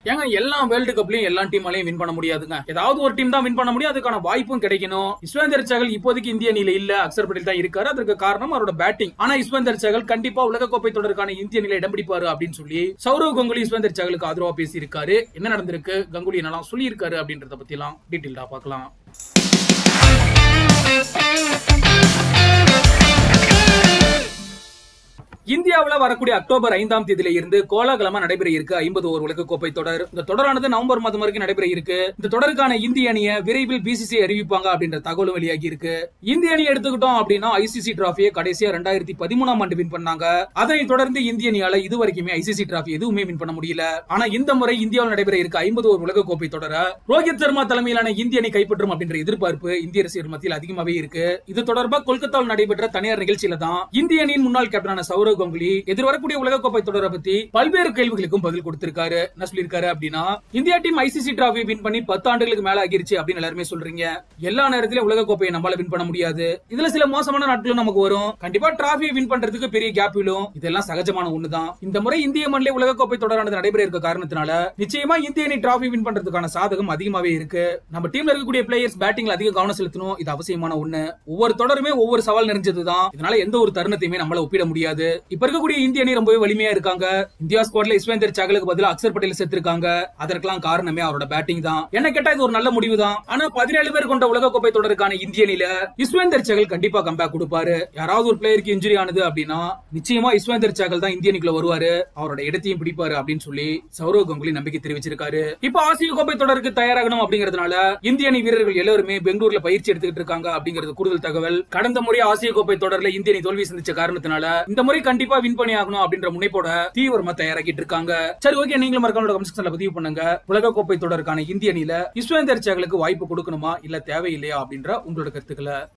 ஏங்க எல்லா வேர்ல்டு கப்லயும் எல்லா டீமாலையும் வின் பண்ண முடியாதுங்க ஏதாவது ஒரு டீம் தான் வின் பண்ண முடியும் அதுக்கான வாய்ப்பும் கிடைக்கணும் யுஸ்வேந்தர் சகல் இப்போதைக்கு இந்திய அணியில இல்ல அக்சர் பட்டேல் தான் இருக்காரு அதற்கு காரணம் அவரோட பேட்டிங் ஆனா யுஸ்வேந்தர் சகல் கண்டிப்பா உலக கோப்பை தொடருக்கான இந்திய அணியில இடம் பிடிப்பாரு அப்படின்னு சொல்லி சௌரவ் கங்குலி யுஸ்வேந்தர் சகலுக்கு ஆதரவா பேசியிருக்காரு என்ன நடந்திருக்கு கங்குலி என்னெல்லாம் சொல்லியிருக்காரு அப்படின்றத பத்தி எல்லாம் டீட்டெயில்டா பார்க்கலாம் இந்தியாவுல வரக்கூடிய அக்டோபர் ஐந்தாம் தேதியில இருந்து கோலாகலமா நடைபெற இருக்கு ஐம்பது ஓவர் உலக கோப்பை தொடர் இந்த தொடரானது நவம்பர் மாதம் வரைக்கும் நடைபெற இருக்கு இந்த தொடருக்கான இந்திய அணியை விரைவில் பிசிசி அறிவிப்பாங்க அப்படின்ற தகவலும் வெளியாகி இருக்கு இந்திய அணி எடுத்துக்கிட்டோம் அப்படின்னா ஐசிசி டிராஃபியை கடைசியா ரெண்டாயிரத்தி பதிமூணாம் ஆண்டு வின் பண்ணாங்க அதனை தொடர்ந்து இந்திய அணியால இது வரைக்குமே ஐசிசி டிராஃபி எதுவுமே வின் பண்ண முடியல ஆனா இந்த முறை இந்தியாவில் நடைபெற இருக்க ஐம்பது ஓவர் உலக கோப்பை தொடர ரோஹித் சர்மா தலைமையிலான இந்திய அணி கைப்பற்றும் அப்படின்ற எதிர்பார்ப்பு இந்திய ரசிகர் மத்தியில் அதிகமாவே இருக்கு இது தொடர்பா கொல்கத்தாவில் நடைபெற்ற தனியார் நிகழ்ச்சியில தான் இந்திய அணியின் முன்னாள் கேப்டனான சௌரவ் கங்குலி எதிர்வரக்கூடிய உலகக்கோப்பை தொடரை பத்தி பல்வேறு கேள்விகளுக்கும் பதில் கொடுத்திருக்காரு என்ன சொல்லியிருக்காரு அப்படின்னா India team ICC trophy win பண்ணி பத்து ஆண்டுகளுக்கு மேல ஆகிருச்சு அப்படின்னு எல்லாருமே சொல்றீங்க எல்லா நேரத்திலும் உலகக்கோப்பையை நம்மளால வின் பண்ண முடியாது இதுல சில மோசமான நாட்களும் நமக்கு வரும் கண்டிப்பா டிராஃபியை வின் பண்றதுக்கு பெரிய கேப் விழும் இதெல்லாம் சகஜமான ஒண்ணுதான் இந்த முறை இந்திய மண்ணிலே உலகக்கோப்பை தொடரானது நடைபெற இருக்க காரணத்தினால நிச்சயமா இந்திய அணி டிராஃபி வின் பண்றதுக்கான சாதகம் அதிகமாவே இருக்கு நம்ம டீம்ல இருக்கக்கூடிய பிளேயர்ஸ் பேட்டிங்ல அதிக கவனம் செலுத்தணும் இது அவசியமான ஒண்ணு ஒவ்வொரு தொடருமே ஒவ்வொரு சவால் நிறைஞ்சதுதான் இதனால எந்த ஒரு தருணத்தையுமே நம்மளால ஒப்பிட முடியாது இப்ப இருக்கக்கூடிய இந்திய அணி ரொம்பவே வலிமையா இருக்காங்க இந்தியா ஸ்குவாட்ல இஸ்வேந்தர் சகலுக்கு பதிலா அக்சர் பட்டேல் சேர்த்திருக்காங்க அதற்கெல்லாம் காரணமே அவரோட பேட்டிங் தான் என்ன கேட்டா இது ஒரு நல்ல முடிவு தான் ஆனா பதினேழு பேர் கொண்ட உலகக்கோப்பை தொடருக்கான இந்திய அணியில இஸ்வேந்தர் சகல் கண்டிப்பா கம்பேக் கொடுப்பாரு யாராவது ஒரு பிளேயருக்கு இன்ஜுரி ஆனது அப்படின்னா நிச்சயமா இஸ்வேந்தர் சகல் தான் இந்திய அணிக்குள்ள வருவாரு அவரோட இடத்தையும் பிடிப்பாரு அப்படின்னு சொல்லி சௌரவ் கங்குலி நம்பிக்கை தெரிவிச்சிருக்காரு இப்ப ஆசிய கோப்பை தொடருக்கு தயாராகணும் அப்படிங்கறதுனால இந்திய அணி வீரர்கள் எல்லாருமே பெங்களூர்ல பயிற்சி எடுத்துக்கிட்டு இருக்காங்க அப்படிங்கிறது கூடுதல் தகவல் கடந்த முறை ஆசிய கோப்பை தொடர்ல இந்திய அணி தோல்வி சந்திச்ச காரணத்தினால இந்த முறை கண்டிப்பா வின் பண்ணி ஆகணும் அப்படின்ற முனைப்போட தீவிரமா தயாராகிட்டு இருக்காங்க சரி ஓகே நீங்களும் மறக்காம கமெண்ட் செக்ஷன்ல பதிவு பண்ணுங்க உலக கோப்பை தொடருக்கான இந்திய அணியில யுஸ்வேந்தர் சேகலுக்கு வாய்ப்பு கொடுக்கணுமா இல்ல தேவையில்லையா அப்படின்ற உங்களோட கருத்துக்களை